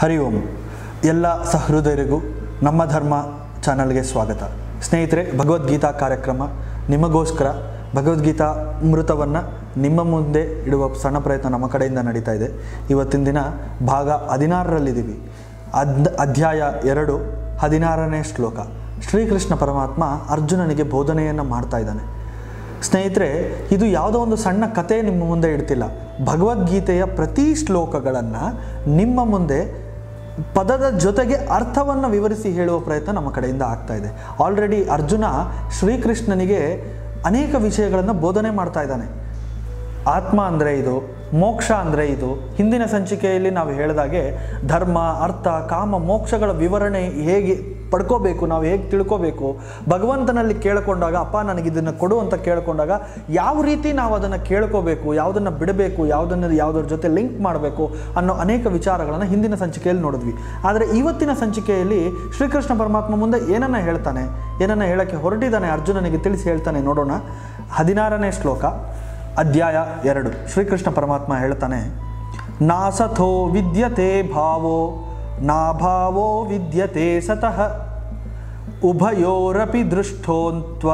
ಹರಿ ಓಂ ಎಲ್ಲ ಸಹೃದಯರಿಗೂ ನಮ್ಮ ಧರ್ಮ ಚಾನಲ್ಗೆ ಸ್ವಾಗತ ಸ್ನೇಹಿತರೆ ಭಗವದ್ಗೀತಾ ಕಾರ್ಯಕ್ರಮ ನಿಮಗೋಸ್ಕರ ಭಗವದ್ಗೀತಾ ಅಮೃತವನ್ನು ನಿಮ್ಮ ಮುಂದೆ ಇಡುವ ಸಣ್ಣ ಪ್ರಯತ್ನ ನಮ್ಮ ಕಡೆಯಿಂದ ನಡೀತಾ ಇದೆ ಇವತ್ತಿನ ದಿನ ಭಾಗ ಹದಿನಾರರಲ್ಲಿದ್ದೀವಿ ಅದ್ ಅಧ್ಯಾಯ ಎರಡು ಹದಿನಾರನೇ ಶ್ಲೋಕ ಶ್ರೀಕೃಷ್ಣ ಪರಮಾತ್ಮ ಅರ್ಜುನನಿಗೆ ಬೋಧನೆಯನ್ನು ಮಾಡ್ತಾ ಇದ್ದಾನೆ ಸ್ನೇಹಿತರೆ ಇದು ಯಾವುದೋ ಒಂದು ಸಣ್ಣ ಕತೆ ನಿಮ್ಮ ಮುಂದೆ ಇಡ್ತಿಲ್ಲ ಭಗವದ್ಗೀತೆಯ ಪ್ರತಿ ಶ್ಲೋಕಗಳನ್ನು ನಿಮ್ಮ ಮುಂದೆ ಪದದ ಜೊತೆಗೆ ಅರ್ಥವನ್ನು ವಿವರಿಸಿ ಹೇಳುವ ಪ್ರಯತ್ನ ನಮ್ಮ ಕಡೆಯಿಂದ ಆಗ್ತಾ ಇದೆ ಆಲ್ರೆಡಿ ಅರ್ಜುನ ಶ್ರೀಕೃಷ್ಣನಿಗೆ ಅನೇಕ ವಿಷಯಗಳನ್ನು ಬೋಧನೆ ಮಾಡ್ತಾ ಇದ್ದಾನೆ ಆತ್ಮ ಅಂದರೆ ಇದು ಮೋಕ್ಷ ಅಂದರೆ ಇದು ಹಿಂದಿನ ಸಂಚಿಕೆಯಲ್ಲಿ ನಾವು ಹೇಳಿದಾಗೆ ಧರ್ಮ ಅರ್ಥ ಕಾಮ ಮೋಕ್ಷಗಳ ವಿವರಣೆ ಹೇಗೆ ಪಡ್ಕೋಬೇಕು ನಾವು ಹೇಗೆ ತಿಳ್ಕೋಬೇಕು ಭಗವಂತನಲ್ಲಿ ಕೇಳಿಕೊಂಡಾಗ ಅಪ್ಪ ನನಗೆ ಇದನ್ನು ಕೊಡು ಅಂತ ಕೇಳಿಕೊಂಡಾಗ ಯಾವ ರೀತಿ ನಾವು ಅದನ್ನು ಕೇಳ್ಕೋಬೇಕು ಯಾವುದನ್ನು ಬಿಡಬೇಕು ಯಾವುದನ್ನು ಯಾವುದರ ಜೊತೆ ಲಿಂಕ್ ಮಾಡಬೇಕು ಅನ್ನೋ ಅನೇಕ ವಿಚಾರಗಳನ್ನು ಹಿಂದಿನ ಸಂಚಿಕೆಯಲ್ಲಿ ನೋಡಿದ್ವಿ ಆದರೆ ಇವತ್ತಿನ ಸಂಚಿಕೆಯಲ್ಲಿ ಶ್ರೀಕೃಷ್ಣ ಪರಮಾತ್ಮ ಮುಂದೆ ಏನನ್ನ ಹೇಳ್ತಾನೆ ಏನನ್ನ ಹೇಳಕ್ಕೆ ಹೊರಟಿದ್ದಾನೆ ಅರ್ಜುನನಿಗೆ ತಿಳಿಸಿ ಹೇಳ್ತಾನೆ ನೋಡೋಣ ಹದಿನಾರನೇ ಶ್ಲೋಕ ಅಧ್ಯಾಯ ಎರಡು ಶ್ರೀಕೃಷ್ಣ ಪರಮಾತ್ಮ ಹೇಳ್ತಾನೆ ನಾಸಥೋ ವಿದ್ಯತೆ ಭಾವೋ ನಾಭಾವೋ ವಿದ್ಯತೆ ಸತಃ ಉಭಯೋರಪಿ ದೃಷ್ಟೋನ್ತ್ವ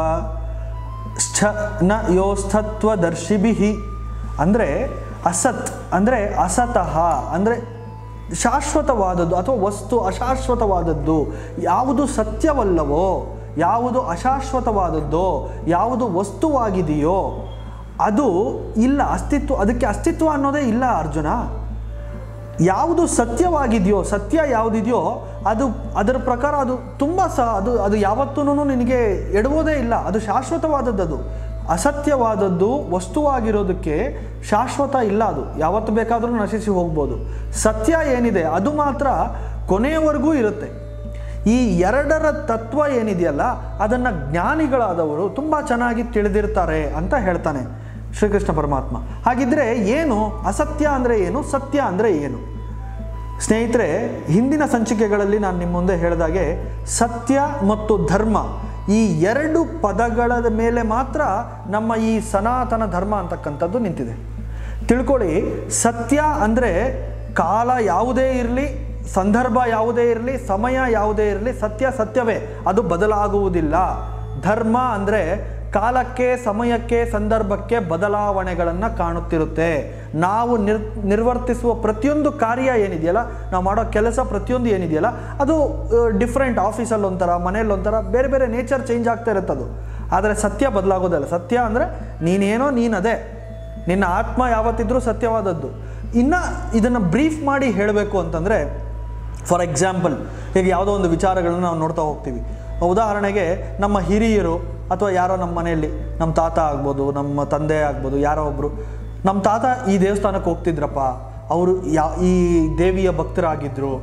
ನ ಯೋಸ್ಥತ್ವದರ್ಶಿಭಿ ಅಂದರೆ ಅಸತ್ ಅಂದರೆ ಅಸತಃ ಅಂದರೆ ಶಾಶ್ವತವಾದದ್ದು ಅಥವಾ ವಸ್ತು ಅಶಾಶ್ವತವಾದದ್ದು ಯಾವುದು ಸತ್ಯವಲ್ಲವೋ ಯಾವುದು ಅಶಾಶ್ವತವಾದದ್ದೋ ಯಾವುದು ವಸ್ತುವಾಗಿದೆಯೋ ಅದು ಇಲ್ಲ ಅಸ್ತಿತ್ವ ಅದಕ್ಕೆ ಅಸ್ತಿತ್ವ ಅನ್ನೋದೇ ಇಲ್ಲ ಅರ್ಜುನ ಯಾವುದು ಸತ್ಯವಾಗಿದೆಯೋ ಸತ್ಯ ಯಾವುದಿದೆಯೋ ಅದು ಅದರ ಪ್ರಕಾರ ಅದು ತುಂಬ ಸ ಅದು ಅದು ಯಾವತ್ತೂ ನಿನಗೆ ಎಡುವುದೇ ಇಲ್ಲ ಅದು ಶಾಶ್ವತವಾದದ್ದು ಅದು ಅಸತ್ಯವಾದದ್ದು ವಸ್ತುವಾಗಿರೋದಕ್ಕೆ ಶಾಶ್ವತ ಇಲ್ಲ ಅದು ಯಾವತ್ತು ಬೇಕಾದರೂ ನಶಿಸಿ ಹೋಗ್ಬೋದು ಸತ್ಯ ಏನಿದೆ ಅದು ಮಾತ್ರ ಕೊನೆಯವರೆಗೂ ಇರುತ್ತೆ ಈ ಎರಡರ ತತ್ವ ಏನಿದೆಯಲ್ಲ ಅದನ್ನು ಜ್ಞಾನಿಗಳಾದವರು ತುಂಬ ಚೆನ್ನಾಗಿ ತಿಳಿದಿರ್ತಾರೆ ಅಂತ ಹೇಳ್ತಾನೆ ಶ್ರೀಕೃಷ್ಣ ಪರಮಾತ್ಮ ಹಾಗಿದ್ರೆ ಏನು ಅಸತ್ಯ ಅಂದರೆ ಏನು ಸತ್ಯ ಅಂದರೆ ಏನು ಸ್ನೇಹಿತರೆ ಹಿಂದಿನ ಸಂಚಿಕೆಗಳಲ್ಲಿ ನಾನು ನಿಮ್ಮ ಮುಂದೆ ಹೇಳಿದಾಗೆ ಸತ್ಯ ಮತ್ತು ಧರ್ಮ ಈ ಎರಡು ಪದಗಳ ಮೇಲೆ ಮಾತ್ರ ನಮ್ಮ ಈ ಸನಾತನ ಧರ್ಮ ಅಂತಕ್ಕಂಥದ್ದು ನಿಂತಿದೆ ತಿಳ್ಕೊಳ್ಳಿ ಸತ್ಯ ಅಂದರೆ ಕಾಲ ಯಾವುದೇ ಇರಲಿ ಸಂದರ್ಭ ಯಾವುದೇ ಇರಲಿ ಸಮಯ ಯಾವುದೇ ಇರಲಿ ಸತ್ಯ ಸತ್ಯವೇ ಅದು ಬದಲಾಗುವುದಿಲ್ಲ ಧರ್ಮ ಅಂದರೆ ಕಾಲಕ್ಕೆ ಸಮಯಕ್ಕೆ ಸಂದರ್ಭಕ್ಕೆ ಬದಲಾವಣೆಗಳನ್ನು ಕಾಣುತ್ತಿರುತ್ತೆ ನಾವು ನಿರ್ ನಿರ್ವರ್ತಿಸುವ ಪ್ರತಿಯೊಂದು ಕಾರ್ಯ ಏನಿದೆಯಲ್ಲ ನಾವು ಮಾಡೋ ಕೆಲಸ ಪ್ರತಿಯೊಂದು ಏನಿದೆಯಲ್ಲ ಅದು ಡಿಫ್ರೆಂಟ್ ಆಫೀಸಲ್ಲಿ ಒಂಥರ ಮನೇಲಿ ಒಂಥರ ಬೇರೆ ಬೇರೆ ನೇಚರ್ ಚೇಂಜ್ ಆಗ್ತಾ ಇರುತ್ತದು ಆದರೆ ಸತ್ಯ ಬದಲಾಗೋದಲ್ಲ ಸತ್ಯ ಅಂದರೆ ನೀನೇನೋ ನೀನದೇ ನಿನ್ನ ಆತ್ಮ ಯಾವತ್ತಿದ್ರೂ ಸತ್ಯವಾದದ್ದು ಇನ್ನು ಇದನ್ನು ಬ್ರೀಫ್ ಮಾಡಿ ಹೇಳಬೇಕು ಅಂತಂದರೆ ಫಾರ್ ಎಕ್ಸಾಂಪಲ್ ಈಗ ಯಾವುದೋ ಒಂದು ವಿಚಾರಗಳನ್ನ ನಾವು ನೋಡ್ತಾ ಹೋಗ್ತೀವಿ ಉದಾಹರಣೆಗೆ ನಮ್ಮ ಹಿರಿಯರು ಅಥವಾ ಯಾರೋ ನಮ್ಮ ಮನೆಯಲ್ಲಿ ನಮ್ಮ ತಾತ ಆಗ್ಬೋದು ನಮ್ಮ ತಂದೆ ಆಗ್ಬೋದು ಯಾರೋ ಒಬ್ಬರು ನಮ್ಮ ತಾತ ಈ ದೇವಸ್ಥಾನಕ್ಕೆ ಹೋಗ್ತಿದ್ರಪ್ಪ ಅವರು ಯಾ ಈ ದೇವಿಯ ಭಕ್ತರಾಗಿದ್ದರು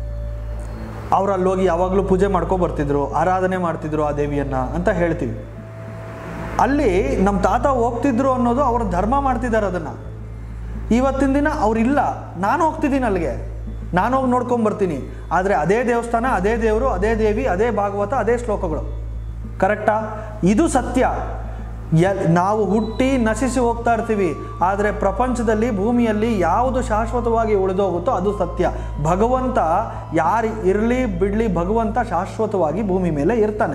ಅವ್ರು ಅಲ್ಲಿ ಹೋಗಿ ಯಾವಾಗಲೂ ಪೂಜೆ ಮಾಡ್ಕೊ ಬರ್ತಿದ್ರು ಆರಾಧನೆ ಮಾಡ್ತಿದ್ರು ಆ ದೇವಿಯನ್ನ ಅಂತ ಹೇಳ್ತೀವಿ ಅಲ್ಲಿ ನಮ್ಮ ತಾತ ಹೋಗ್ತಿದ್ರು ಅನ್ನೋದು ಅವ್ರ ಧರ್ಮ ಮಾಡ್ತಿದ್ದಾರೆ ಅದನ್ನು ಇವತ್ತಿನ ದಿನ ಅವ್ರಿಲ್ಲ ನಾನು ಹೋಗ್ತಿದ್ದೀನಿ ಅಲ್ಲಿಗೆ ನಾನು ಹೋಗಿ ನೋಡ್ಕೊಂಬರ್ತೀನಿ ಆದರೆ ಅದೇ ದೇವಸ್ಥಾನ ಅದೇ ದೇವರು ಅದೇ ದೇವಿ ಅದೇ ಭಾಗವತ ಅದೇ ಶ್ಲೋಕಗಳು ಕರೆಕ್ಟಾ ಇದು ಸತ್ಯ ಎಲ್ ನಾವು ಹುಟ್ಟಿ ನಶಿಸಿ ಹೋಗ್ತಾ ಇರ್ತೀವಿ ಆದರೆ ಪ್ರಪಂಚದಲ್ಲಿ ಭೂಮಿಯಲ್ಲಿ ಯಾವುದು ಶಾಶ್ವತವಾಗಿ ಉಳಿದೋಗುತ್ತೋ ಅದು ಸತ್ಯ ಭಗವಂತ ಯಾರು ಇರಲಿ ಬಿಡಲಿ ಭಗವಂತ ಶಾಶ್ವತವಾಗಿ ಭೂಮಿ ಮೇಲೆ ಇರ್ತಾನೆ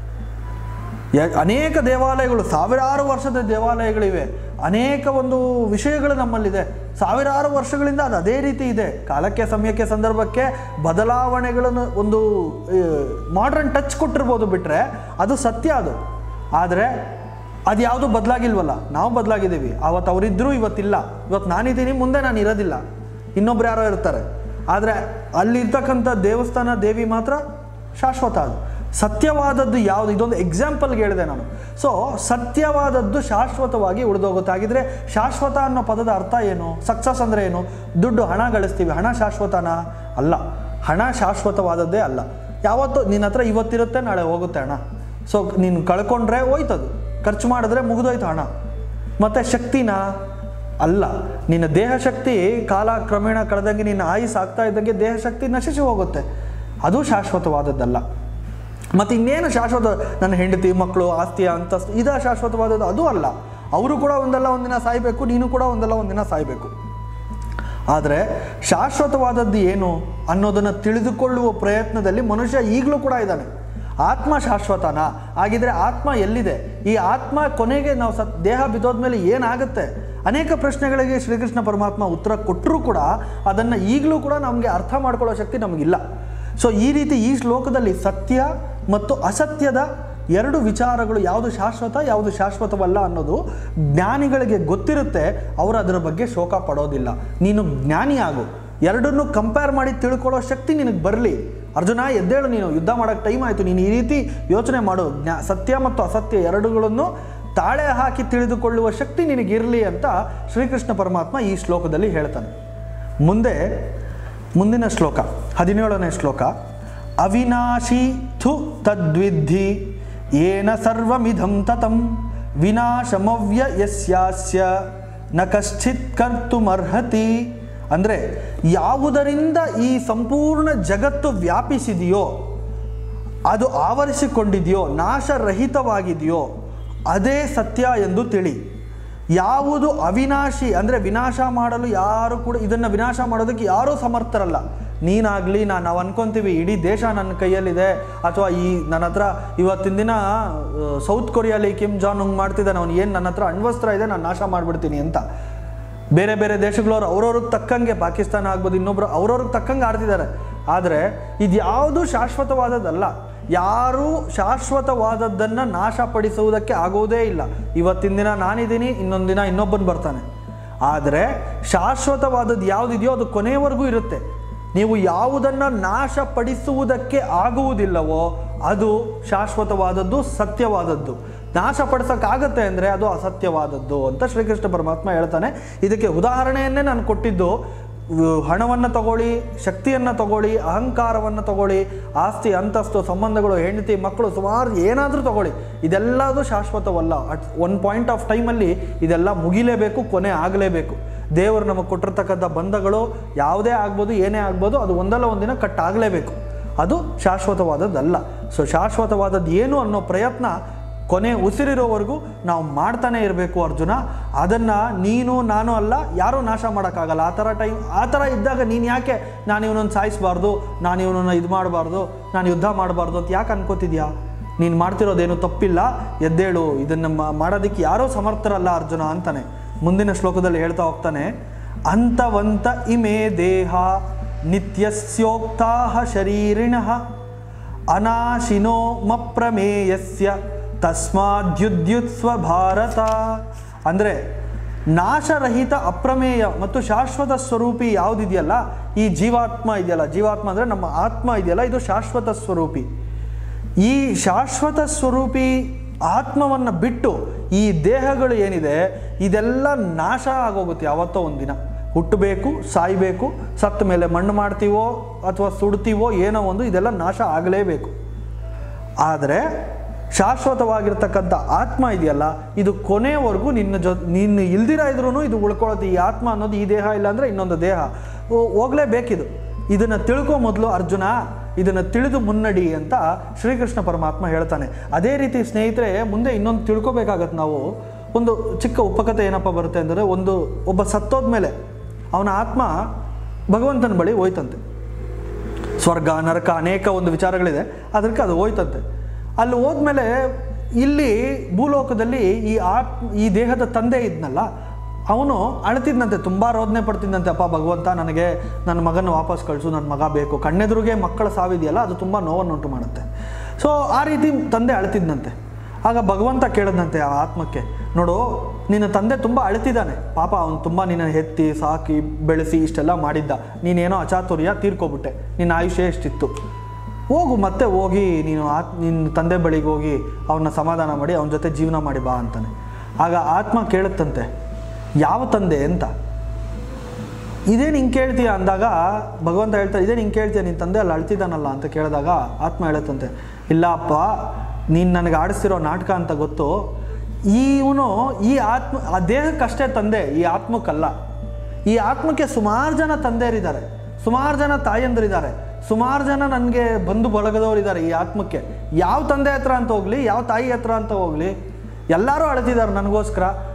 ಯ- ಅನೇಕ ದೇವಾಲಯಗಳು ಸಾವಿರಾರು ವರ್ಷದ ದೇವಾಲಯಗಳಿವೆ ಅನೇಕ ಒಂದು ವಿಷಯಗಳು ನಮ್ಮಲ್ಲಿದೆ ಸಾವಿರಾರು ವರ್ಷಗಳಿಂದ ಅದು ಅದೇ ರೀತಿ ಇದೆ ಕಾಲಕ್ಕೆ ಸಮಯಕ್ಕೆ ಸಂದರ್ಭಕ್ಕೆ ಬದಲಾವಣೆಗಳನ್ನು ಒಂದು ಮಾಡ್ರನ್ ಟಚ್ ಕೊಟ್ಟಿರ್ಬೋದು ಬಿಟ್ಟರೆ ಅದು ಸತ್ಯ ಅದು ಆದರೆ ಅದು ಯಾವುದು ಬದಲಾಗಿಲ್ವಲ್ಲ ನಾವು ಬದಲಾಗಿದ್ದೀವಿ ಅವತ್ತು ಅವರಿದ್ದರೂ ಇವತ್ತಿಲ್ಲ ಇವತ್ತು ನಾನಿದ್ದೀನಿ ಮುಂದೆ ನಾನು ಇರೋದಿಲ್ಲ ಇನ್ನೊಬ್ರು ಯಾರೋ ಇರ್ತಾರೆ ಆದರೆ ಅಲ್ಲಿರ್ತಕ್ಕಂಥ ದೇವಸ್ಥಾನ ದೇವಿ ಮಾತ್ರ ಶಾಶ್ವತ ಅದು ಸತ್ಯವಾದದ್ದು ಯಾವುದು ಇದೊಂದು ಎಕ್ಸಾಂಪಲ್ಗೆ ಹೇಳಿದೆ ನಾನು ಸೊ ಸತ್ಯವಾದದ್ದು ಶಾಶ್ವತವಾಗಿ ಉಳಿದೋಗುತ್ತಾಗಿದ್ರೆ ಶಾಶ್ವತ ಅನ್ನೋ ಪದದ ಅರ್ಥ ಏನು ಸಕ್ಸಸ್ ಅಂದರೆ ಏನು ದುಡ್ಡು ಹಣ ಗಳಿಸ್ತೀವಿ ಹಣ ಶಾಶ್ವತನಾ ಅಲ್ಲ ಹಣ ಶಾಶ್ವತವಾದದ್ದೇ ಅಲ್ಲ ಯಾವತ್ತು ನಿನ್ನ ಹತ್ರ ಇವತ್ತಿರುತ್ತೆ ನಾಳೆ ಹೋಗುತ್ತೆ ಹಣ ಸೊ ನೀನು ಕಳ್ಕೊಂಡ್ರೆ ಹೋಯ್ತದು ಖರ್ಚು ಮಾಡಿದ್ರೆ ಮುಗಿದೋಯ್ತು ಹಣ ಮತ್ತು ಶಕ್ತಿನ ಅಲ್ಲ ನಿನ್ನ ದೇಹ ಶಕ್ತಿ ಕಾಲ ಕ್ರಮೇಣ ಕಳೆದಂಗೆ ನಿನ್ನ ಆಯುಸ್ ಆಗ್ತಾ ಇದ್ದಂಗೆ ದೇಹ ಶಕ್ತಿ ನಶಿಸಿ ಹೋಗುತ್ತೆ ಅದು ಶಾಶ್ವತವಾದದ್ದಲ್ಲ ಮತ್ತು ಇನ್ನೇನು ಶಾಶ್ವತ ನನ್ನ ಹೆಂಡತಿ ಮಕ್ಕಳು ಆಸ್ತಿ ಅಂತಸ್ತು ಇದು ಶಾಶ್ವತವಾದದ್ದು ಅದು ಅಲ್ಲ ಅವರು ಕೂಡ ಒಂದಲ್ಲ ಒಂದಿನ ಸಾಯಬೇಕು ನೀನು ಕೂಡ ಒಂದಲ್ಲ ಒಂದಿನ ಸಾಯಬೇಕು ಆದರೆ ಶಾಶ್ವತವಾದದ್ದು ಏನು ಅನ್ನೋದನ್ನು ತಿಳಿದುಕೊಳ್ಳುವ ಪ್ರಯತ್ನದಲ್ಲಿ ಮನುಷ್ಯ ಈಗಲೂ ಕೂಡ ಇದ್ದಾನೆ ಆತ್ಮ ಶಾಶ್ವತನಾ ಹಾಗಿದ್ರೆ ಆತ್ಮ ಎಲ್ಲಿದೆ ಈ ಆತ್ಮ ಕೊನೆಗೆ ನಾವು ಸತ್ ದೇಹ ಬಿದ್ದೋದ್ಮೇಲೆ ಏನಾಗುತ್ತೆ ಅನೇಕ ಪ್ರಶ್ನೆಗಳಿಗೆ ಶ್ರೀಕೃಷ್ಣ ಪರಮಾತ್ಮ ಉತ್ತರ ಕೊಟ್ಟರೂ ಕೂಡ ಅದನ್ನು ಈಗಲೂ ಕೂಡ ನಮಗೆ ಅರ್ಥ ಮಾಡ್ಕೊಳ್ಳೋ ಶಕ್ತಿ ನಮಗಿಲ್ಲ ಸೊ ಈ ರೀತಿ ಈ ಶ್ಲೋಕದಲ್ಲಿ ಸತ್ಯ ಮತ್ತು ಅಸತ್ಯದ ಎರಡು ವಿಚಾರಗಳು ಯಾವುದು ಶಾಶ್ವತ ಯಾವುದು ಶಾಶ್ವತವಲ್ಲ ಅನ್ನೋದು ಜ್ಞಾನಿಗಳಿಗೆ ಗೊತ್ತಿರುತ್ತೆ ಅವರು ಅದರ ಬಗ್ಗೆ ಶೋಕ ಪಡೋದಿಲ್ಲ ನೀನು ಜ್ಞಾನಿ ಆಗು ಎರಡನ್ನೂ ಕಂಪೇರ್ ಮಾಡಿ ತಿಳ್ಕೊಳ್ಳೋ ಶಕ್ತಿ ನಿನಗೆ ಬರಲಿ ಅರ್ಜುನ ಎದ್ದೇಳು ನೀನು ಯುದ್ಧ ಮಾಡೋಕ್ಕೆ ಟೈಮ್ ಆಯಿತು ನೀನು ಈ ರೀತಿ ಯೋಚನೆ ಮಾಡು ಜ್ಞಾ ಸತ್ಯ ಮತ್ತು ಅಸತ್ಯ ಎರಡುಗಳನ್ನು ತಾಳೆ ಹಾಕಿ ತಿಳಿದುಕೊಳ್ಳುವ ಶಕ್ತಿ ನಿನಗಿರಲಿ ಅಂತ ಶ್ರೀಕೃಷ್ಣ ಪರಮಾತ್ಮ ಈ ಶ್ಲೋಕದಲ್ಲಿ ಹೇಳ್ತಾನೆ ಮುಂದೆ ಮುಂದಿನ ಶ್ಲೋಕ ಹದಿನೇಳನೇ ಶ್ಲೋಕ ಅವಿನಾಶಿ ಥು ತದ್ವಿದ್ಧಿ ಏನ ಸರ್ವಮಿಧಂ ತತಂ ವಿನಾಶಮವ್ಯ ಯಸ್ಯಾಸ್ಯ ನ ಕಶ್ಚಿತ್ ಕರ್ತುಮರ್ಹತಿ ಅಂದರೆ ಯಾವುದರಿಂದ ಈ ಸಂಪೂರ್ಣ ಜಗತ್ತು ವ್ಯಾಪಿಸಿದೆಯೋ ಅದು ಆವರಿಸಿಕೊಂಡಿದೆಯೋ ನಾಶರಹಿತವಾಗಿದೆಯೋ ಅದೇ ಸತ್ಯ ಎಂದು ತಿಳಿ ಯಾವುದು ಅವಿನಾಶಿ ಅಂದರೆ ವಿನಾಶ ಮಾಡಲು ಯಾರು ಕೂಡ ಇದನ್ನು ವಿನಾಶ ಮಾಡೋದಕ್ಕೆ ಯಾರೂ ಸಮರ್ಥರಲ್ಲ ನೀನಾಗಲಿ ನಾನು ನಾವು ಅನ್ಕೊಂತೀವಿ ಇಡೀ ದೇಶ ನನ್ನ ಕೈಯಲ್ಲಿದೆ ಅಥವಾ ಈ ನನ್ನ ಹತ್ರ ಇವತ್ತಿನ ದಿನ ಆ, ಸೌತ್ ಕೊರಿಯಲ್ಲಿ ಕಿಮ್ ಜಾನ್ ಉಂಗ್ ಮಾಡ್ತಿದ್ದಾನೆ ಅವನು ಏನು ನನ್ನ ಹತ್ರ ಅಣ್ವಸ್ತ್ರ ಇದೆ ನಾನು ನಾಶ ಮಾಡಿಬಿಡ್ತೀನಿ ಅಂತ ಬೇರೆ ಬೇರೆ ದೇಶಗಳವ್ರು ಅವ್ರವ್ರಿಗೆ ತಕ್ಕಂಗೆ ಪಾಕಿಸ್ತಾನ ಆಗ್ಬೋದು ಇನ್ನೊಬ್ರು ಅವ್ರವ್ರಿಗೆ ತಕ್ಕಂಗೆ ಆಡ್ತಿದ್ದಾರೆ ಆದರೆ ಇದು ಯಾವುದು ಶಾಶ್ವತವಾದದ್ದಲ್ಲ ಯಾರೂ ಶಾಶ್ವತವಾದದ್ದನ್ನು ನಾಶಪಡಿಸುವುದಕ್ಕೆ ಆಗೋದೇ ಇಲ್ಲ ಇವತ್ತಿನ ದಿನ ನಾನಿದ್ದೀನಿ ಇನ್ನೊಂದು ದಿನ ಇನ್ನೊಬ್ಬನು ಬರ್ತಾನೆ ಆದರೆ ಶಾಶ್ವತವಾದದ್ದು ಯಾವುದಿದೆಯೋ ಅದು ಕೊನೆಯವರೆಗೂ ಇರುತ್ತೆ ನೀವು ಯಾವುದನ್ನು ನಾಶಪಡಿಸುವುದಕ್ಕೆ ಆಗುವುದಿಲ್ಲವೋ ಅದು ಶಾಶ್ವತವಾದದ್ದು ಸತ್ಯವಾದದ್ದು ನಾಶಪಡಿಸೋಕ್ಕಾಗತ್ತೆ ಅಂದರೆ ಅದು ಅಸತ್ಯವಾದದ್ದು ಅಂತ ಶ್ರೀಕೃಷ್ಣ ಪರಮಾತ್ಮ ಹೇಳ್ತಾನೆ ಇದಕ್ಕೆ ಉದಾಹರಣೆಯನ್ನೇ ನಾನು ಕೊಟ್ಟಿದ್ದು ಹಣವನ್ನು ತಗೊಳ್ಳಿ ಶಕ್ತಿಯನ್ನು ತಗೊಳ್ಳಿ ಅಹಂಕಾರವನ್ನು ತಗೊಳ್ಳಿ ಆಸ್ತಿ ಅಂತಸ್ತು ಸಂಬಂಧಗಳು ಹೆಂಡತಿ ಮಕ್ಕಳು ಸುಮಾರು ಏನಾದರೂ ತಗೊಳ್ಳಿ ಇದೆಲ್ಲದು ಶಾಶ್ವತವಲ್ಲ ಅಟ್ ಒನ್ ಪಾಯಿಂಟ್ ಆಫ್ ಟೈಮಲ್ಲಿ ಇದೆಲ್ಲ ಮುಗಿಲೇಬೇಕು ಕೊನೆ ಆಗಲೇಬೇಕು ದೇವರು ನಮಗೆ ಕೊಟ್ಟಿರ್ತಕ್ಕಂಥ ಬಂಧಗಳು ಯಾವುದೇ ಆಗ್ಬೋದು ಏನೇ ಆಗ್ಬೋದು ಅದು ಒಂದಲ್ಲ ಒಂದಿನ ಕಟ್ ಆಗಲೇಬೇಕು ಅದು ಶಾಶ್ವತವಾದದ್ದಲ್ಲ ಸೊ ಶಾಶ್ವತವಾದದ್ದು ಏನು ಅನ್ನೋ ಪ್ರಯತ್ನ ಕೊನೆ ಉಸಿರಿರೋವರೆಗೂ ನಾವು ಮಾಡ್ತಾನೆ ಇರಬೇಕು ಅರ್ಜುನ ಅದನ್ನು ನೀನು ನಾನು ಅಲ್ಲ ಯಾರೂ ನಾಶ ಮಾಡೋಕ್ಕಾಗಲ್ಲ ಆ ಥರ ಟೈಮ್ ಆ ಥರ ಇದ್ದಾಗ ನೀನು ಯಾಕೆ ನಾನು ಇವನನ್ನು ಸಾಯಿಸಬಾರ್ದು ನಾನು ಇವನನ್ನು ಇದು ಮಾಡಬಾರ್ದು ನಾನು ಯುದ್ಧ ಮಾಡಬಾರ್ದು ಅಂತ ಯಾಕೆ ಅನ್ಕೋತಿದ್ಯಾ ನೀನು ಮಾಡ್ತಿರೋದೇನು ತಪ್ಪಿಲ್ಲ ಎದ್ದೇಳು ಇದನ್ನು ಮಾ- ಮಾಡೋದಕ್ಕೆ ಯಾರೂ ಸಮರ್ಥರಲ್ಲ ಅರ್ಜುನ ಅಂತಾನೆ ಮುಂದಿನ ಶ್ಲೋಕದಲ್ಲಿ ಹೇಳ್ತಾ ಹೋಗ್ತಾನೆ ಅಂತವಂತ ಇಮೇ ದೇಹ ನಿತ್ಯಸ್ಯೋಕ್ತಾ ಶರೀರಿಣಃ ಅನಾಶಿನೋ ಮಪ್ರಮೇಯಸ್ಯ ತಸ್ಮಾದ್ಯುದ್ಯುತ್ಸ್ವ ಭಾರತ ಅಂದರೆ ನಾಶರಹಿತ ಅಪ್ರಮೇಯ ಮತ್ತು ಶಾಶ್ವತ ಸ್ವರೂಪಿ ಯಾವುದಿದೆಯಲ್ಲ ಈ ಜೀವಾತ್ಮ ಇದೆಯಲ್ಲ ಜೀವಾತ್ಮ ಅಂದರೆ ನಮ್ಮ ಆತ್ಮ ಇದೆಯಲ್ಲ ಇದು ಶಾಶ್ವತ ಸ್ವರೂಪಿ ಈ ಶಾಶ್ವತ ಸ್ವರೂಪಿ ಆತ್ಮವನ್ನು ಬಿಟ್ಟು ಈ ದೇಹಗಳು ಏನಿದೆ ಇದೆಲ್ಲ ನಾಶ ಆಗೋಗುತ್ತೆ ಯಾವತ್ತೋ ಒಂದಿನ ಹುಟ್ಟಬೇಕು ಸಾಯಬೇಕು ಸತ್ತ ಮೇಲೆ ಮಣ್ಣು ಮಾಡ್ತೀವೋ ಅಥವಾ ಸುಡ್ತೀವೋ ಏನೋ ಒಂದು ಇದೆಲ್ಲ ನಾಶ ಆಗಲೇಬೇಕು ಆದರೆ ಶಾಶ್ವತವಾಗಿರ್ತಕ್ಕಂಥ ಆತ್ಮ ಇದೆಯಲ್ಲ ಇದು ಕೊನೆಯವರೆಗೂ ನಿನ್ನ ಜೊ ನೀನು ಇಲ್ದಿರ ಇದ್ರೂ ಇದು ಉಳ್ಕೊಳ್ಳೋದು ಈ ಆತ್ಮ ಅನ್ನೋದು ಈ ದೇಹ ಇಲ್ಲ ಅಂದರೆ ಇನ್ನೊಂದು ದೇಹ ಹೋ- ಹೋಗ್ಲೇಬೇಕಿದು ಇದನ್ನು ತಿಳ್ಕೊ ಮೊದಲು ಅರ್ಜುನ ಇದನ್ನು ತಿಳಿದು ಮುನ್ನಡಿ ಅಂತ ಶ್ರೀಕೃಷ್ಣ ಪರಮಾತ್ಮ ಹೇಳ್ತಾನೆ ಅದೇ ರೀತಿ ಸ್ನೇಹಿತರೆ ಮುಂದೆ ಇನ್ನೊಂದು ತಿಳ್ಕೊಬೇಕಾಗತ್ತೆ ನಾವು ಒಂದು ಚಿಕ್ಕ ಉಪಕಥೆ ಏನಪ್ಪ ಬರುತ್ತೆ ಅಂದರೆ ಒಂದು ಒಬ್ಬ ಸತ್ತೋದ್ಮೇಲೆ ಅವನ ಆತ್ಮ ಭಗವಂತನ ಬಳಿ ಹೋಯ್ತಂತೆ ಸ್ವರ್ಗ ನರಕ ಅನೇಕ ಒಂದು ವಿಚಾರಗಳಿದೆ ಅದಕ್ಕೆ ಅದು ಹೋಯ್ತಂತೆ ಅಲ್ಲಿ ಹೋದ್ಮೇಲೆ ಇಲ್ಲಿ ಭೂಲೋಕದಲ್ಲಿ ಈ ಆತ್ ಈ ದೇಹದ ತಂದೆ ಇದ್ನಲ್ಲ ಅವನು ಅಳ್ತಿದ್ನಂತೆ ತುಂಬ ರೋದನೆ ಪಡ್ತಿದ್ದಂತೆ ಅಪ್ಪ ಭಗವಂತ ನನಗೆ ನನ್ನ ಮಗನ ವಾಪಸ್ ಕಳಿಸು ನನ್ನ ಮಗ ಬೇಕು ಕಣ್ಣೆದುರಿಗೆ ಮಕ್ಕಳ ಸಾವಿದೆಯಲ್ಲ ಅದು ತುಂಬ ನೋವನ್ನುಂಟು ಮಾಡುತ್ತೆ ಸೊ ಆ ರೀತಿ ತಂದೆ ಅಳ್ತಿದ್ನಂತೆ ಆಗ ಭಗವಂತ ಕೇಳಿದಂತೆ ಆ ಆತ್ಮಕ್ಕೆ ನೋಡು ನಿನ್ನ ತಂದೆ ತುಂಬ ಅಳ್ತಿದ್ದಾನೆ ಪಾಪ ಅವನು ತುಂಬ ನಿನ್ನ ಹೆತ್ತಿ ಸಾಕಿ ಬೆಳೆಸಿ ಇಷ್ಟೆಲ್ಲ ಮಾಡಿದ್ದ ನೀನೇನೋ ಅಚಾತುರ್ಯ ತೀರ್ಕೊಬಿಟ್ಟೆ ನಿನ್ನ ಆಯುಷ್ಯ ಎಷ್ಟಿತ್ತು ಹೋಗು ಮತ್ತೆ ಹೋಗಿ ನೀನು ಆತ್ ನಿನ್ನ ತಂದೆ ಬಳಿಗೆ ಹೋಗಿ ಅವನ್ನ ಸಮಾಧಾನ ಮಾಡಿ ಅವನ ಜೊತೆ ಜೀವನ ಮಾಡಿ ಬಾ ಅಂತಾನೆ ಆಗ ಆತ್ಮ ಕೇಳುತ್ತಂತೆ ಯಾವ ತಂದೆ ಅಂತ ಇದೇನು ಹಿಂಗೆ ಕೇಳ್ತೀಯ ಅಂದಾಗ ಭಗವಂತ ಹೇಳ್ತಾರೆ ಇದೇನು ಹಿಂಗೆ ಕೇಳ್ತೀಯ ನಿನ್ನ ತಂದೆ ಅಲ್ಲಿ ಅಳ್ತಿದ್ದಾನಲ್ಲ ಅಂತ ಕೇಳಿದಾಗ ಆತ್ಮ ಹೇಳುತ್ತಂತೆ ಇಲ್ಲ ಅಪ್ಪ ನೀನು ನನಗೆ ಆಡಿಸ್ತಿರೋ ನಾಟಕ ಅಂತ ಗೊತ್ತು ಇವನು ಈ ಆತ್ಮ ಆ ದೇಹಕ್ಕಷ್ಟೇ ತಂದೆ ಈ ಆತ್ಮಕ್ಕಲ್ಲ ಈ ಆತ್ಮಕ್ಕೆ ಸುಮಾರು ಜನ ತಂದೆಯರಿದ್ದಾರೆ ಸುಮಾರು ಜನ ತಾಯಂದಿರಿದ್ದಾರೆ ಸುಮಾರು ಜನ ನನಗೆ ಬಂಧು ಬಳಗದವರಿದ್ದಾರೆ ಈ ಆತ್ಮಕ್ಕೆ ಯಾವ ತಂದೆ ಹತ್ರ ಅಂತ ಹೋಗಲಿ ಯಾವ ತಾಯಿ ಹತ್ರ ಅಂತ ಹೋಗಲಿ ಎಲ್ಲರೂ ಅಳ್ತಿದ್ದಾರೆ ನನಗೋಸ್ಕರ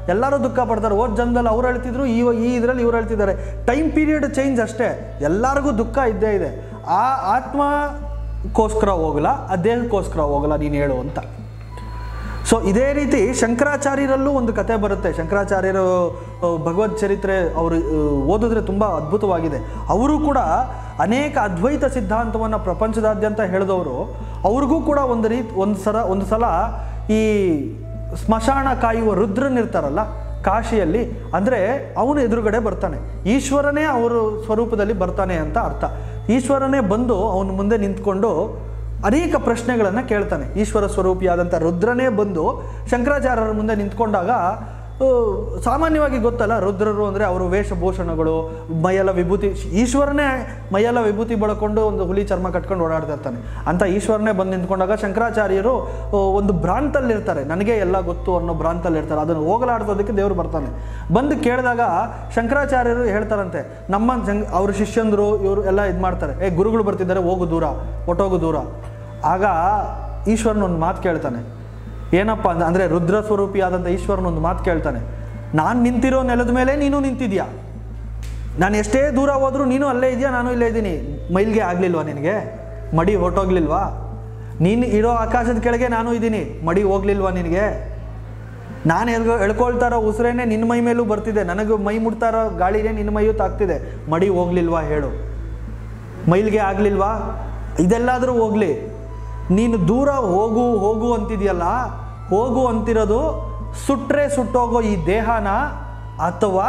ಎಲ್ಲರೂ ದುಃಖ ಪಡ್ತಾರೆ ಹೋದ ಜನ್ಮದಲ್ಲಿ ಅವ್ರು ಹೇಳ್ತಿದ್ರು ಈ ಈ ಇದರಲ್ಲಿ ಇವ್ರು ಹೇಳ್ತಿದ್ದಾರೆ ಟೈಮ್ ಪೀರಿಯಡ್ ಚೇಂಜ್ ಅಷ್ಟೇ ಎಲ್ಲರಿಗೂ ದುಃಖ ಇದ್ದೇ ಇದೆ ಆ ಆತ್ಮಕ್ಕೋಸ್ಕರ ಹೋಗಲ್ಲ ಆ ದೇಹಕ್ಕೋಸ್ಕರ ಹೋಗಲ್ಲ ನೀನು ಹೇಳು ಅಂತ ಸೊ ಇದೇ ರೀತಿ ಶಂಕರಾಚಾರ್ಯರಲ್ಲೂ ಒಂದು ಕತೆ ಬರುತ್ತೆ ಶಂಕರಾಚಾರ್ಯರು ಆ, ಭಗವದ್ ಚರಿತ್ರೆ ಅವರು ಆ, ಓದಿದ್ರೆ ತುಂಬ ಅದ್ಭುತವಾಗಿದೆ ಅವರು ಕೂಡ ಅನೇಕ ಅದ್ವೈತ ಸಿದ್ಧಾಂತವನ್ನು ಪ್ರಪಂಚದಾದ್ಯಂತ ಹೇಳಿದವರು ಅವ್ರಿಗೂ ಕೂಡ ಒಂದು ರೀತಿ ಒಂದು ಸಲ ಒಂದು ಸಲ ಈ ಸ್ಮಶಾನ ಕಾಯುವ ರುದ್ರನಿರ್ತಾರಲ್ಲ ಕಾಶಿಯಲ್ಲಿ ಅಂದರೆ ಅವನು ಎದುರುಗಡೆ ಬರ್ತಾನೆ ಈಶ್ವರನೇ ಅವರ ಸ್ವರೂಪದಲ್ಲಿ ಬರ್ತಾನೆ ಅಂತ ಅರ್ಥ ಈಶ್ವರನೇ ಬಂದು ಅವನ ಮುಂದೆ ನಿಂತ್ಕೊಂಡು ಅನೇಕ ಪ್ರಶ್ನೆಗಳನ್ನು ಕೇಳ್ತಾನೆ ಈಶ್ವರ ಸ್ವರೂಪಿಯಾದಂಥ ರುದ್ರನೇ ಬಂದು ಶಂಕರಾಚಾರ್ಯರ ಮುಂದೆ ನಿಂತ್ಕೊಂಡಾಗ ಆ, ಸಾಮಾನ್ಯವಾಗಿ ಗೊತ್ತಲ್ಲ ರುದ್ರರು ಅಂದರೆ ಅವರು ವೇಷಭೂಷಣಗಳು ಮೈಯೆಲ್ಲ ವಿಭೂತಿ ಈಶ್ವರನೇ ಮೈಯೆಲ್ಲ ವಿಭೂತಿ ಬಳಕೊಂಡು ಒಂದು ಹುಲಿ ಚರ್ಮ ಕಟ್ಕೊಂಡು ಓಡಾಡ್ತಾ ಇರ್ತಾನೆ ಅಂತ ಈಶ್ವರನೇ ಬಂದು ನಿಂತ್ಕೊಂಡಾಗ ಶಂಕರಾಚಾರ್ಯರು ಆ, ಒಂದು ಭ್ರಾಂತಲ್ಲಿರ್ತಾರೆ ನನಗೆ ಎಲ್ಲ ಗೊತ್ತು ಅನ್ನೋ ಭ್ರಾಂತಲ್ಲಿರ್ತಾರೆ ಅದನ್ನು ಹೋಗಲಾಡ್ಸೋದಕ್ಕೆ ದೇವರು ಬರ್ತಾನೆ ಬಂದು ಕೇಳಿದಾಗ ಶಂಕರಾಚಾರ್ಯರು ಹೇಳ್ತಾರಂತೆ ನಮ್ಮ ಜಂಗ್ ಅವ್ರ ಶಿಷ್ಯಂದರು ಇವರು ಎಲ್ಲ ಇದು ಮಾಡ್ತಾರೆ ಏ ಗುರುಗಳು ಬರ್ತಿದ್ದಾರೆ ಹೋಗು ದೂರ ಒಟ್ಟೋಗು ದೂರ ಆಗ ಈಶ್ವರನ ಒಂದು ಮಾತು ಕೇಳ್ತಾನೆ ಏನಪ್ಪ ಅಂದ ಅಂದರೆ ರುದ್ರ ಸ್ವರೂಪಿಯಾದಂಥ ಈಶ್ವರನ ಒಂದು ಮಾತು ಕೇಳ್ತಾನೆ ನಾನು ನಿಂತಿರೋ ನೆಲದ ಮೇಲೆ ನೀನು ನಿಂತಿದ್ಯಾ ನಾನು ಎಷ್ಟೇ ದೂರ ಹೋದರೂ ನೀನು ಅಲ್ಲೇ ಇದೆಯಾ ನಾನು ಇಲ್ಲೇ ಇದ್ದೀನಿ ಮೈಲ್ಗೆ ಆಗಲಿಲ್ವಾ ನಿನಗೆ ಮಡಿ ಹೊರಟೋಗ್ಲಿಲ್ವಾ ನೀನು ಇರೋ ಆಕಾಶದ ಕೆಳಗೆ ನಾನು ಇದ್ದೀನಿ ಮಡಿ ಹೋಗ್ಲಿಲ್ವಾ ನಿನಗೆ ನಾನು ಎಳ್ಕೊ ಎಳ್ಕೊಳ್ತಾ ಇರೋ ಉಸಿರೇನೆ ನಿನ್ನ ಮೈ ಮೇಲೂ ಬರ್ತಿದೆ ನನಗೆ ಮೈ ಮುಟ್ತಾ ಇರೋ ಗಾಳಿನೇ ನಿನ್ನ ಮೈಯೂ ತಾಗ್ತಿದೆ ಮಡಿ ಹೋಗ್ಲಿಲ್ವಾ ಹೇಳು ಮೈಲ್ಗೆ ಆಗಲಿಲ್ವಾ ಇದೆಲ್ಲಾದರೂ ಹೋಗಲಿ ನೀನು ದೂರ ಹೋಗು ಹೋಗು ಅಂತಿದೆಯಲ್ಲ ಹೋಗು ಅಂತಿರೋದು ಸುಟ್ರೆ ಸುಟ್ಟೋಗೋ ಈ ದೇಹನ ಅಥವಾ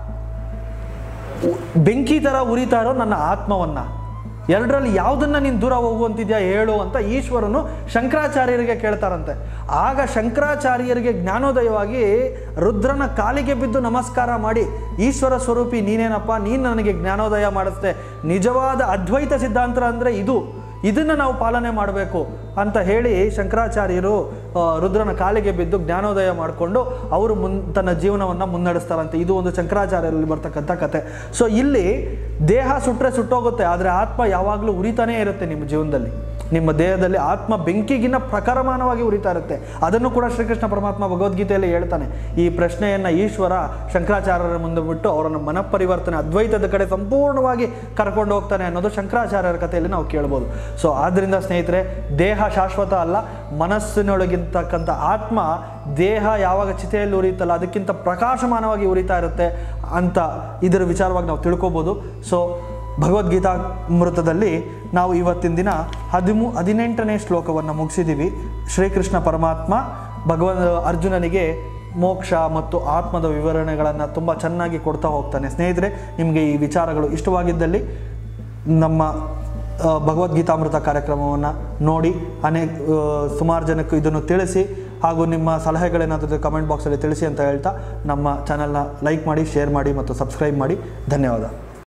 ಉ- ಬೆಂಕಿ ಥರ ಉರಿತಾ ಇರೋ ನನ್ನ ಆತ್ಮವನ್ನ ಎರಡರಲ್ಲಿ ಯಾವುದನ್ನ ನೀನು ದೂರ ಹೋಗುವಂತಿದ್ಯಾ ಹೇಳು ಅಂತ ಈಶ್ವರನು ಶಂಕರಾಚಾರ್ಯರಿಗೆ ಕೇಳ್ತಾರಂತೆ ಆಗ ಶಂಕರಾಚಾರ್ಯರಿಗೆ ಜ್ಞಾನೋದಯವಾಗಿ ರುದ್ರನ ಕಾಲಿಗೆ ಬಿದ್ದು ನಮಸ್ಕಾರ ಮಾಡಿ ಈಶ್ವರ ಸ್ವರೂಪಿ ನೀನೇನಪ್ಪ ನೀನು ನನಗೆ ಜ್ಞಾನೋದಯ ಮಾಡಿಸ್ದೆ ನಿಜವಾದ ಅದ್ವೈತ ಸಿದ್ಧಾಂತ ಅಂದರೆ ಇದು ಇದನ್ನು ನಾವು ಪಾಲನೆ ಮಾಡಬೇಕು ಅಂತ ಹೇಳಿ ಶಂಕರಾಚಾರ್ಯರು ಆ, ರುದ್ರನ ಕಾಲಿಗೆ ಬಿದ್ದು ಜ್ಞಾನೋದಯ ಮಾಡಿಕೊಂಡು ಅವರು ಮುನ್ ತನ್ನ ಜೀವನವನ್ನು ಮುನ್ನಡೆಸ್ತಾರಂತೆ ಇದು ಒಂದು ಶಂಕರಾಚಾರ್ಯರಲ್ಲಿ ಬರ್ತಕ್ಕಂಥ ಕತೆ ಸೊ ಇಲ್ಲಿ ದೇಹ ಸುಟ್ಟರೆ ಸುಟ್ಟೋಗುತ್ತೆ ಆದರೆ ಆತ್ಮ ಯಾವಾಗಲೂ ಉರಿತಾನೇ ಇರುತ್ತೆ ನಿಮ್ಮ ಜೀವನದಲ್ಲಿ ನಿಮ್ಮ ದೇಹದಲ್ಲಿ ಆತ್ಮ ಬೆಂಕಿಗಿನ್ನ ಪ್ರಕರಮಾನವಾಗಿ ಉರಿತಾ ಇರುತ್ತೆ ಅದನ್ನು ಕೂಡ ಶ್ರೀಕೃಷ್ಣ ಪರಮಾತ್ಮ ಭಗವದ್ಗೀತೆಯಲ್ಲಿ ಹೇಳ್ತಾನೆ ಈ ಪ್ರಶ್ನೆಯನ್ನು ಈಶ್ವರ ಶಂಕರಾಚಾರ್ಯರ ಮುಂದೆ ಬಿಟ್ಟು ಅವರನ್ನು ಮನಪರಿವರ್ತನೆ ಅದ್ವೈತದ ಕಡೆ ಸಂಪೂರ್ಣವಾಗಿ ಕರ್ಕೊಂಡು ಹೋಗ್ತಾನೆ ಅನ್ನೋದು ಶಂಕರಾಚಾರ್ಯರ ಕಥೆಯಲ್ಲಿ ನಾವು ಕೇಳ್ಬೋದು ಸೊ ಆದ್ದರಿಂದ ಸ್ನೇಹಿತರೆ ದೇಹ ಶಾಶ್ವತ ಅಲ್ಲ ಮನಸ್ಸಿನೊಳಗಿರ್ತಕ್ಕಂಥ ಆತ್ಮ ದೇಹ ಯಾವಾಗ ಚಿತೆಯಲ್ಲಿ ಉರಿಯುತ್ತಲ್ಲ ಅದಕ್ಕಿಂತ ಪ್ರಕಾಶಮಾನವಾಗಿ ಉರಿತಾ ಇರುತ್ತೆ ಅಂತ ಇದರ ವಿಚಾರವಾಗಿ ನಾವು ತಿಳ್ಕೊಬೋದು ಸೊ ಭಗವದ್ಗೀತಾ ಅಮೃತದಲ್ಲಿ ನಾವು ಇವತ್ತಿನ ದಿನ ಹದಿಮೂ ಹದಿನೆಂಟನೇ ಶ್ಲೋಕವನ್ನು ಮುಗಿಸಿದ್ದೀವಿ ಶ್ರೀಕೃಷ್ಣ ಪರಮಾತ್ಮ ಭಗವನ್ ಅರ್ಜುನನಿಗೆ ಮೋಕ್ಷ ಮತ್ತು ಆತ್ಮದ ವಿವರಣೆಗಳನ್ನು ತುಂಬ ಚೆನ್ನಾಗಿ ಕೊಡ್ತಾ ಹೋಗ್ತಾನೆ ಸ್ನೇಹಿತರೆ ನಿಮಗೆ ಈ ವಿಚಾರಗಳು ಇಷ್ಟವಾಗಿದ್ದಲ್ಲಿ ನಮ್ಮ ಆ, ಭಗವದ್ಗೀತಾಮೃತ ಕಾರ್ಯಕ್ರಮವನ್ನು ನೋಡಿ ಅನೇಕ ಸುಮಾರು ಜನಕ್ಕೆ ಇದನ್ನು ತಿಳಿಸಿ ಹಾಗೂ ನಿಮ್ಮ ಸಲಹೆಗಳೇನಾದರೂ ಕಮೆಂಟ್ ಬಾಕ್ಸಲ್ಲಿ ತಿಳಿಸಿ ಅಂತ ಹೇಳ್ತಾ ನಮ್ಮ ಚಾನಲ್ನ ಲೈಕ್ ಮಾಡಿ ಶೇರ್ ಮಾಡಿ ಮತ್ತು ಸಬ್ಸ್ಕ್ರೈಬ್ ಮಾಡಿ ಧನ್ಯವಾದ